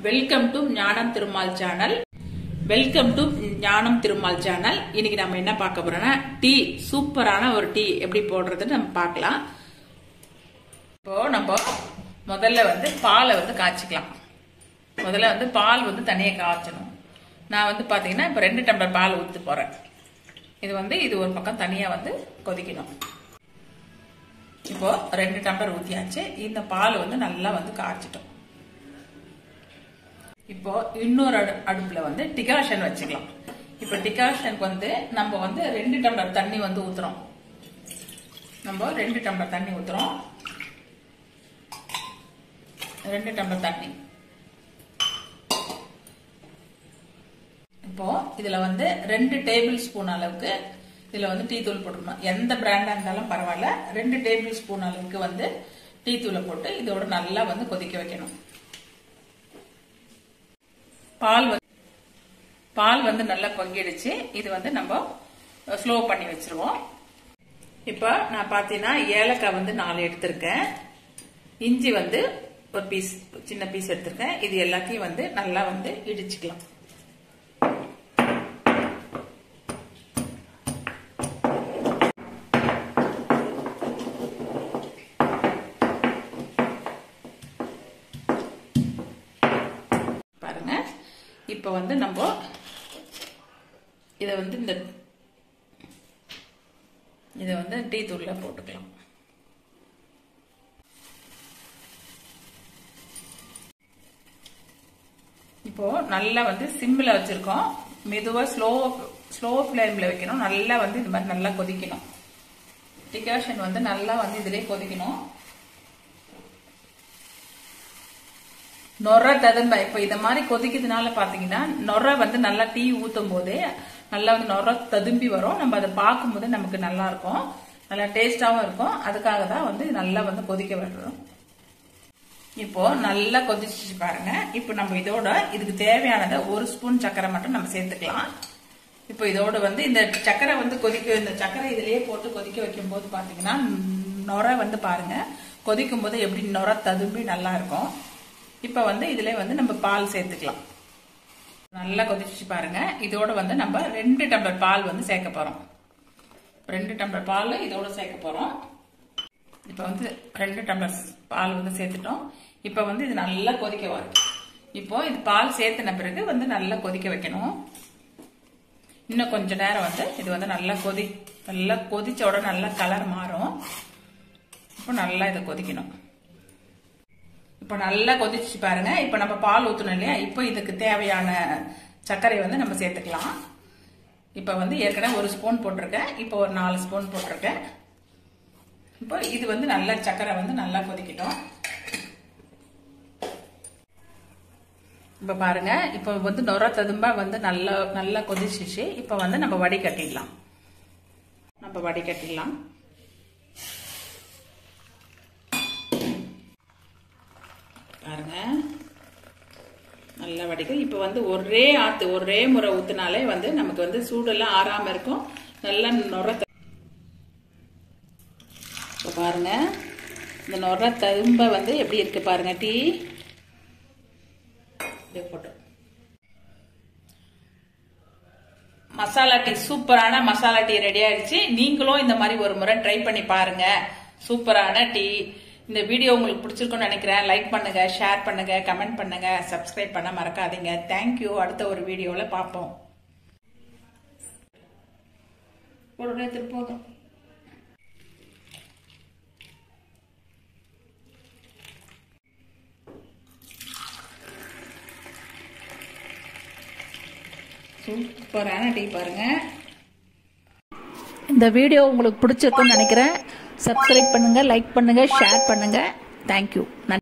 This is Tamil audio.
வெல்கம் டு ஞானம் திருமால் சேனல் வெல்கம் டு ஞானம் திருமால் சேனல் இன்னைக்கு நம்ம என்ன பார்க்க போறோம்னா டீ சூப்பரான ஒரு டீ எப்படி போடுறதுன்னு நம்ம பார்க்கலாம் இப்போ நம்ம முதல்ல வந்து பாலை வந்து காய்ச்சிக்கலாம் முதல்ல வந்து பால் வந்து தனியாக காய்ச்சணும் நான் வந்து பார்த்தீங்கன்னா இப்போ ரெண்டு டம்ளர் பால் ஊற்ற போகிறேன் இது வந்து இது ஒரு பக்கம் தனியாக வந்து கொதிக்கணும் இப்போ ரெண்டு டம்ளர் ஊற்றியாச்சு இந்த பால் வந்து நல்லா வந்து காய்ச்சிட்டோம் இப்போ இன்னொரு அடு அடுப்பில் வந்து டிகாஷன் வச்சுக்கலாம் இப்போ டிகாஷனுக்கு வந்து நம்ம வந்து ரெண்டு டம்ளர் தண்ணி வந்து ஊற்றுறோம் நம்ம ரெண்டு டம்ளர் தண்ணி ஊற்றுறோம் ரெண்டு டம்ளர் தண்ணி இப்போ இதுல வந்து ரெண்டு டேபிள் ஸ்பூன் அளவுக்கு இதுல வந்து டீ தூள் போட்டுக்கணும் எந்த பிராண்டா இருந்தாலும் பரவாயில்ல ரெண்டு டேபிள் ஸ்பூன் அளவுக்கு வந்து டீ தூளை போட்டு இதோட நல்லா வந்து கொதிக்க வைக்கணும் பால் வந்து பால் வந்து நல்லா பொங்கிடுச்சு இது வந்து நம்ம ஸ்லோ பண்ணி வச்சிருவோம் இப்போ நான் பார்த்தீங்கன்னா ஏலக்காய் வந்து நாலு எடுத்திருக்கேன் இஞ்சி வந்து ஒரு பீஸ் சின்ன பீஸ் எடுத்திருக்கேன் இது எல்லாத்தையும் வந்து நல்லா வந்து இடிச்சுக்கலாம் பாருங்க இப்போ வந்து நம்ம இதை வந்து இந்த இதை வந்து டீ தூள்ல போட்டுக்கலாம் இப்போ நல்லா வந்து சிம்மில் வச்சிருக்கோம் மெதுவாக ஸ்லோ ஸ்லோ ஃப்ளேமில் வைக்கணும் நல்லா வந்து இது மாதிரி நல்லா கொதிக்கணும் டிகாஷன் வந்து நல்லா வந்து இதிலே கொதிக்கணும் நொற ததும்ப இப்போ இத மாதிரி கொதிக்கிறதுனால பாத்தீங்கன்னா நொற வந்து நல்லா டீ ஊத்தும் போதே நல்லா வந்து நொற ததும்பி வரும் நம்ம அதை பார்க்கும்போது நமக்கு நல்லா இருக்கும் நல்லா டேஸ்டாவும் இருக்கும் அதுக்காக தான் வந்து நல்லா வந்து கொதிக்க விடுறோம் இப்போ நல்லா கொதிச்சு பாருங்க இப்போ நம்ம இதோட இதுக்கு தேவையானதை ஒரு ஸ்பூன் சர்க்கரை மட்டும் நம்ம சேர்த்துக்கலாம் இப்போ இதோட வந்து இந்த சர்க்கரை வந்து கொதிக்க இந்த சர்க்கரை இதுலயே போட்டு கொதிக்க வைக்கும் போது பாத்தீங்கன்னா நொற வந்து பாருங்க கொதிக்கும் போது எப்படி நொற ததும்பி நல்லா இருக்கும் இப்போ வந்து இதுல வந்து நம்ம பால் சேர்த்துக்கலாம் நல்லா கொதிச்சு பாருங்க இதோட வந்து நம்ம ரெண்டு டம்ளர் பால் வந்து சேர்க்க போறோம் ரெண்டு டம்ளர் பால் இதோட சேர்க்க போறோம் இப்போ வந்து ரெண்டு டம்ளர் பால் வந்து சேர்த்துட்டோம் இப்போ வந்து இது நல்லா கொதிக்க வரும் இப்போ இது பால் சேர்த்துன பிறகு வந்து நல்லா கொதிக்க வைக்கணும் இன்னும் கொஞ்ச நேரம் வந்து இது வந்து நல்லா கொதி நல்லா கொதிச்ச உடனே நல்லா கலர் மாறும் இப்போ நல்லா இதை கொதிக்கணும் இப்போ நல்லா கொதிச்சு பாருங்க இப்போ நம்ம பால் ஊற்றணும் இல்லையா இப்போ இதுக்கு தேவையான சர்க்கரை வந்து நம்ம சேர்த்துக்கலாம் இப்போ வந்து ஏற்கனவே ஒரு ஸ்பூன் போட்டிருக்கேன் இப்போ ஒரு நாலு ஸ்பூன் போட்டிருக்கேன் இப்போ இது வந்து நல்லா சர்க்கரை வந்து நல்லா கொதிக்கட்டும் இப்போ பாருங்க இப்போ வந்து நொர ததும்பா வந்து நல்லா நல்லா கொதிச்சிச்சு இப்போ வந்து நம்ம வடிகட்டிடலாம் நம்ம வடிகட்டிடலாம் பாருங்க நல்லா வடிக்கும் இப்போ வந்து ஒரே ஆத்து ஒரே முறை ஊத்துனாலே வந்து நமக்கு வந்து சூடெல்லாம் ஆறாம இருக்கும் நல்லா நுர இப்போ பாருங்க இந்த நுர தரும்ப வந்து எப்படி இருக்கு பாருங்க டீ போட்டு மசாலா டீ சூப்பரான மசாலா டீ ரெடி ஆயிடுச்சு நீங்களும் இந்த மாதிரி ஒரு முறை ட்ரை பண்ணி பாருங்க சூப்பரான டீ இந்த வீடியோ உங்களுக்கு பிடிச்சிருக்கும்னு நினைக்கிறேன் லைக் பண்ணுங்க ஷேர் பண்ணுங்க கமெண்ட் பண்ணுங்க சப்ஸ்கிரைப் பண்ண மறக்காதீங்க தேங்க்யூ அடுத்த ஒரு வீடியோல பார்ப்போம் உடனே திருப்போதும் சூப்பரான டீ பாருங்க இந்த வீடியோ உங்களுக்கு பிடிச்சிருக்குன்னு நினைக்கிறேன் சப்ஸ்கிரைப் பண்ணுங்கள் லைக் பண்ணுங்கள் ஷேர் பண்ணுங்கள் தேங்க்யூ நன்றி